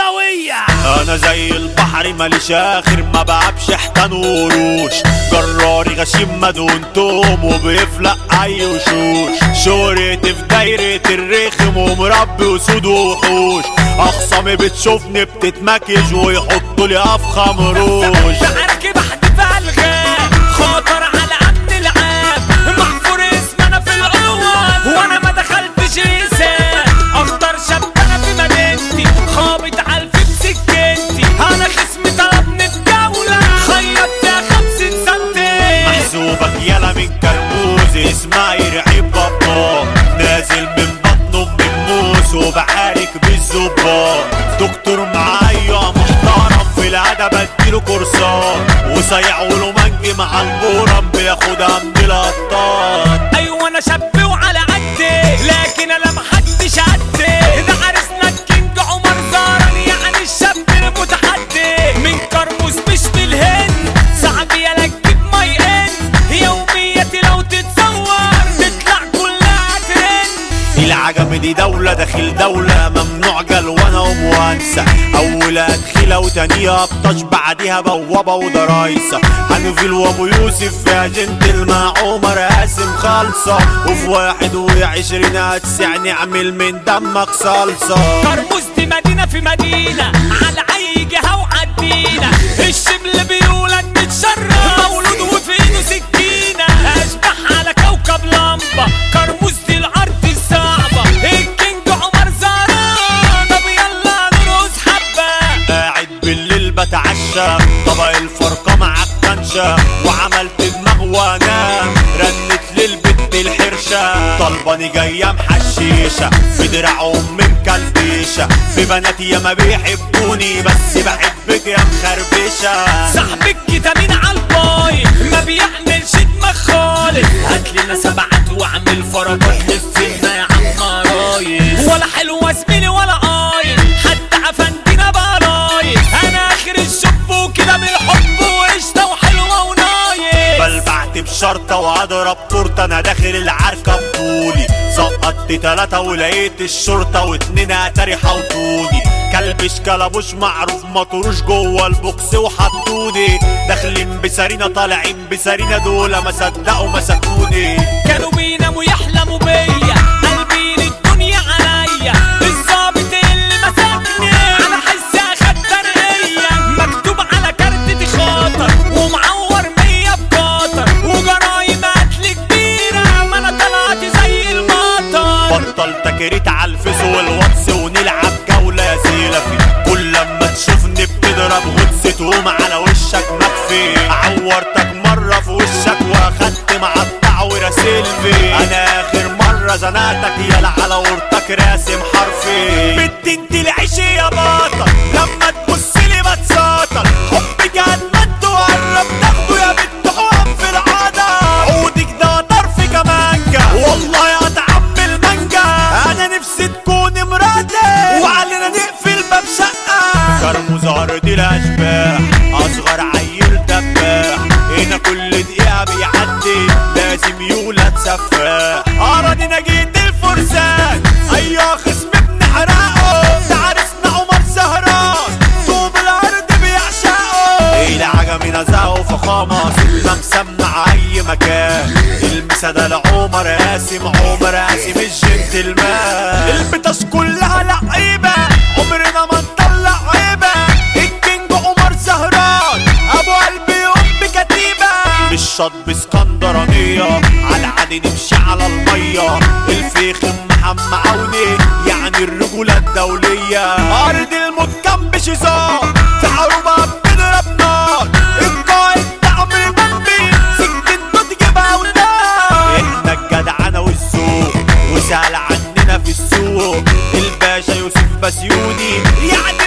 الدخلاوية انا زي البحر ماليش اخر ما بعبش احتان وقروش جراري غشيم مدونتهم وبيفلق اي وشوش شهرتي في دايرة الرخم ومربي وسود ووحوش اخصامي بتشوفني بتتمكج ويحطوا لي افخم روش تعاركي بحدف الغاب خطر على امن العاب محفور اسمنا في القوة وانا ما دخلتش رسال اخطر شاب انا في مدينتي خابط على الفيب سكنتي انا خصمي طلبني الجولة خيطت يا خمسين سنتين محسوبك يلا من كرموز اسمعي رعيب بابا نازل من بطنه من الموس وبعارك بالزباط دكتور معايا محترم في الادب اديله كورسات وصيع له منجي مع المورم بياخدها من القطاط ايوه انا شاب وعلى قدي لكن انا محدش قدي ده عرسنا الكينج عمر زارن يعني الشاب المتحدي من كرموز مش من الهند صعب يا تجيب ماي ان يوميتي لو تتصور تطلع كلها ترند العجم دي دولة داخل دولة ممنوع جلوانة وموانسة أول أدخلة وتانية بطش بعديها بوابة ودرايسة هنفيل وأبو يوسف يا جنتل مع عمر قاسم خالصة وفي واحد وعشرين هتسعني اعمل من دمك صلصة كرموز دي مدينة في مدينة على أي جهة وعدينا الشبل بيولد متشرف مولود وفي ايده سكينة أشبح على كوكب لمبة كرموز دي الأرض الصعبة الكينج عمر زهران طب يلا نرقص حبة قاعد بالليل بتعشى طبق الفرقة مع الكنشة وعملت دماغ وانام رنت للبت الحرشة طلباني جاية محشيشة في دراع ام مكلبيشة في بناتي ياما بيحبوني بس بحبك يا مخربشة صاحبك كتامين عالباي ما بيعملش دماغ خالص هات لنا سبعات واعمل فرجات لفينا يا عم رايس ولا حلوة زميلي ولا قايل حتى عفندينا بقى رايس انا اخر الشب وكده بالحب وقشطة وحلوة ونايس بلبعت بشرطة واضرب تورتة انا داخل العركة بطولي سقطت تلاتة ولقيت الشرطة واتنين اتاري حوطوني كلبش كلبوش معروف مطروش جوه البوكس وحطوني داخلين بسارينا طالعين بسارينا دول ما صدقوا مسكوني كانوا بيناموا يحلموا بيا قلبين الدنيا عليا الظابط اللي مسكني انا حس اخد ترقية مكتوب على كارتتي خاطر ومعور مية بقاطر وجرايم قتل كبيرة ما انا طلعت زي المطر بطل تكريت على الفيس والواتس ونلعب جولة يا سيلفي كل لما تشوفني بتضرب غطس تقوم على وشك مكفي عورتك مرة في وشك واخدت مقطع وراسل في انا اخر مرة زنقتك يلا على ورتك راسم حرفي بنت انت العيش يا بطل لما تبصلي بتساطل حبك هتمد وقرب تاخده يا بنت حقن في العادة عودك ده طرف كمانجا والله يا طعم المانجا انا نفسي تكون مراتي وعلينا نقفل باب شقة كرموز عرض الاشباح اصغر عيل دباح هنا كل دقيقة بيعدي لازم يولد سفاح اراضينا جيت الفرسان ايوه خصم بنحرقه ده عرسنا عمر سهران طوب الارض بيعشقه العجمي نزعه فخامة سيبنا مسمع اي مكان المسا ده لعمر قاسم عمر قاسم الجنتلمان البتاش كلها لعيبة عمرنا ما نطلع عيبة الكينج عمر زهران ابو قلبي ام كتيبة مش شط اسكندرانية على عادي نمشي على المية الفيخ محمد عوني يعني الرجولة الدولية ارض الموت كمبش هزار في حروبها بنضرب نار القائد تعمل بمبي سكين تجيبها ونار احنا الجدعنة والذوق وسهل عننا في السوق الباشا يوسف بسيوني يعني